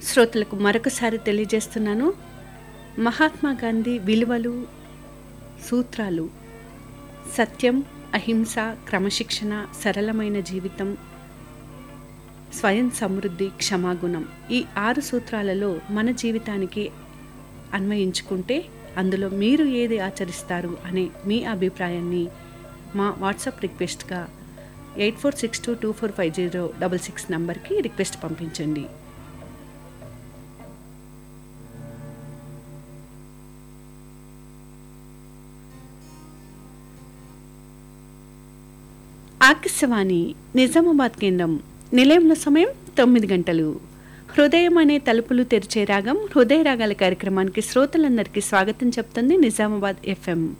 శ్రోతలకు మరొకసారి తెలియజేస్తున్నాను మహాత్మా గాంధీ విలువలు సూత్రాలు సత్యం అహింస క్రమశిక్షణ సరళమైన జీవితం స్వయం సమృద్ధి క్షమాగుణం ఈ ఆరు సూత్రాలలో మన జీవితానికి అన్వయించుకుంటే అందులో మీరు ఏది ఆచరిస్తారు అనే మీ అభిప్రాయాన్ని మా వాట్సాప్ రిక్వెస్ట్గా eight four six two two four five zero double six నంబర్కి రిక్వెస్ట్ పంపించండి ఆకాశవాణి నిజామాబాద్ కేంద్రం నిలయంలో సమయం తొమ్మిది గంటలు హృదయం అనే తలుపులు తెరిచే రాగం హృదయ రాగాల కార్యక్రమానికి శ్రోతలందరికీ స్వాగతం చెప్తుంది నిజామాబాద్ ఎఫ్ఎం